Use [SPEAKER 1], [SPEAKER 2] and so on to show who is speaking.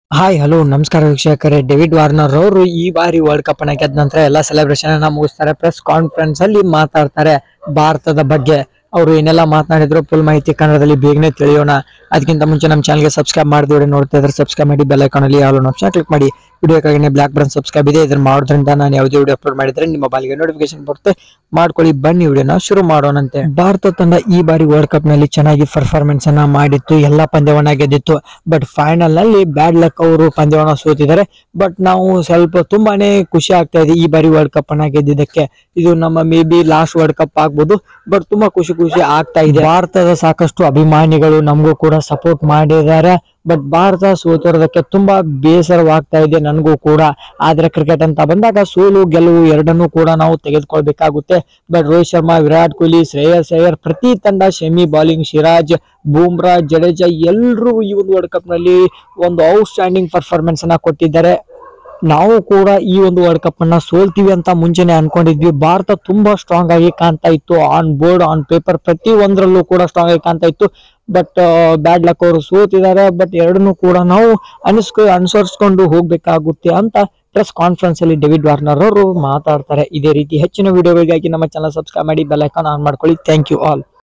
[SPEAKER 1] hi hello ನಮಸ್ಕಾರ ವೀಕ್ಷಕರೇ David Warner ಅವರು ಈ ಬಾರಿ ವರ್ಲ್ಡ್ ಕಪ್ ಅನ್ನ ಗೆದ್ದ ನಂತರ ಎಲ್ಲ ಸೆಲೆಬ್ರೇಷನ್ ಅನ್ನ ಮುಗಿಸ್ತಾರೆ ಪ್ರೆಸ್ ಕಾನ್ಫರೆನ್ಸ್ ಅಲ್ಲಿ ಮಾತಾಡ್ತಾರೆ ಭಾರತದ ಬಗ್ಗೆ ಅವರು ಏನೆಲ್ಲ ಮಾತನಾಡಿದ್ರು ಫುಲ್ ಮಾಹಿತಿ ಕನ್ನಡದಲ್ಲಿ ಬೇಗನೆ ತಿಳಿಯೋಣ ಅದಕ್ಕಿಂತ ಮುಂಚೆ ನಮ್ಮ ಚಾನಲ್ಗೆ ಸಬ್ಸ್ಕ್ರೈಬ್ ಮಾಡಿದ ವಿಡಿಯೋ ನೋಡ್ತಾ ಇದ್ರೆ ಸಬ್ಸ್ಕ್ರೈಬ್ ಮಾಡಿ ಬೆಲ್ ಐಕಾನ್ ಅಲ್ಲಿ ಆಲ್ ಆಪ್ಷನ್ ಕ್ಲಿಕ್ ಮಾಡಿ ವಿಡಿಯೋಕ್ಕಾಗಿ ಬ್ಲಾಕ್ ಬಟನ್ ಸಬ್ಸ್ಕ್ರೈಬ್ ಇದೆ ಇದನ್ನ ಮಾಡೋದ್ರಿಂದ ನಾನು ಯಾವುದೇ ವಿಡಿಯೋ ಅಪ್ಲೋಡ್ ಮಾಡಿದ್ರೆ ನಿಮ್ಮ ಮೊಬೈಲ್ಗೆ ನೋಟಿಫಿಕೇಶನ್ ಬರುತ್ತೆ ಮಾಡ್ಕೊಳ್ಳಿ ಬನ್ನಿ ವಿಡಿಯೋನ ಶುರು ಮಾಡೋಣಂತೆ ಭಾರತ ತಂಡ ಈ ಬಾರಿ ವರ್ಲ್ಡ್ ಕಪ್ ನಲ್ಲಿ ಚೆನ್ನಾಗಿ ಪರ್ಫಾರ್ಮೆನ್ಸ್ ಅನ್ನ ಮಾಡಿತ್ತು ಎಲ್ಲಾ ಪಂದ್ಯವನ್ನ ಗೆದ್ದಿತ್ತು ಬಟ್ ಫೈನಲ್ ನಲ್ಲಿ ಬ್ಯಾಡ್ ಲಕ್ ಅವರು ಪಂದ್ಯವನ್ನ ಸೋತಿದ್ದಾರೆ ಬಟ್ ನಾವು ಸ್ವಲ್ಪ ತುಂಬಾನೇ ಖುಷಿ ಆಗ್ತಾ ಇದೆ ಈ ಬಾರಿ ವರ್ಲ್ಡ್ ಕಪ್ ಅನ್ನ ಗೆದ್ದಿದ್ದಕ್ಕೆ ಇದು ನಮ್ಮ maybe last world cup ಆಗ್ಬೋದು ಬಟ್ ತುಂಬಾ ಖುಷಿ ಖುಷಿ ಆಗ್ತಾ ಇದೆ ಭಾರತದ ಸಾಕಷ್ಟು ಅಭಿಮಾನಿಗಳು ನಮಗೂ ಕೂಡ ಸಪೋರ್ಟ್ ಮಾಡಿದ್ದಾರೆ ಬಟ್ ಭಾರತ ಸೋತಿರೋದಕ್ಕೆ ತುಂಬಾ ಬೇಸರವಾಗ್ತಾ ಇದೆ ನನಗೂ ಕೂಡ ಆದ್ರೆ ಕ್ರಿಕೆಟ್ ಅಂತ ಬಂದಾಗ ಸೋಲು ಗೆಲುವು ಎರಡನ್ನೂ ಕೂಡ ನಾವು ತೆಗೆದುಕೊಳ್ಬೇಕಾಗುತ್ತೆ ಬಟ್ ರೋಹಿತ್ ಶರ್ಮಾ ವಿರಾಟ್ ಕೊಹ್ಲಿ ಶ್ರೇಯಸ್ ಅಯ್ಯರ್ ಪ್ರತಿ ತಂಡ ಸೆಮಿ ಬಾಲಿಂಗ್ ಸಿರಾಜ್ ಬೂಮ್ರಾ ಜಡೇಜಾ ಎಲ್ಲರೂ ಈ ಒಂದು ವರ್ಲ್ಡ್ ಕಪ್ ನಲ್ಲಿ ಒಂದು ಔಟ್ ಸ್ಟ್ಯಾಂಡಿಂಗ್ ಪರ್ಫಾರ್ಮೆನ್ಸ್ ಅನ್ನ ಕೊಟ್ಟಿದ್ದಾರೆ ನಾವು ಕೂಡ ಈ ಒಂದು ವರ್ಲ್ಡ್ ಕಪ್ ಅನ್ನ ಸೋಲ್ತೀವಿ ಅಂತ ಮುಂಚೆನೆ ಅನ್ಕೊಂಡಿದ್ವಿ ಭಾರತ ತುಂಬಾ ಸ್ಟ್ರಾಂಗ್ ಆಗಿ ಕಾಣ್ತಾ ಇತ್ತು ಆನ್ ಬೋರ್ಡ್ ಆನ್ ಪೇಪರ್ ಪ್ರತಿ ಒಂದರಲ್ಲೂ ಕೂಡ ಸ್ಟ್ರಾಂಗ್ ಆಗಿ ಕಾಣ್ತಾ ಇತ್ತು ಬಟ್ ಬ್ಯಾಡ್ ಲಕ್ ಅವರು ಸೋತಿದ್ದಾರೆ ಬಟ್ ಎರಡನ್ನೂ ಕೂಡ ನಾವು ಅನಿಸ್ಕೊ ಅನುಸರಿಸ್ಕೊಂಡು ಹೋಗ್ಬೇಕಾಗುತ್ತೆ ಅಂತ ಪ್ರೆಸ್ ಕಾನ್ಫರೆನ್ಸ್ ಅಲ್ಲಿ ಡೇವಿಡ್ ವಾರ್ನರ್ ಅವರು ಮಾತಾಡ್ತಾರೆ ಇದೇ ರೀತಿ ಹೆಚ್ಚಿನ ವಿಡಿಯೋಗಳಿಗಾಗಿ ನಮ್ಮ ಚಾನಲ್ ಸಬ್ಸ್ಕ್ರೈಬ್ ಮಾಡಿ ಬೆಲ್ ಐಕಾನ್ ಆನ್ ಮಾಡ್ಕೊಳ್ಳಿ ಥ್ಯಾಂಕ್ ಯು ಆಲ್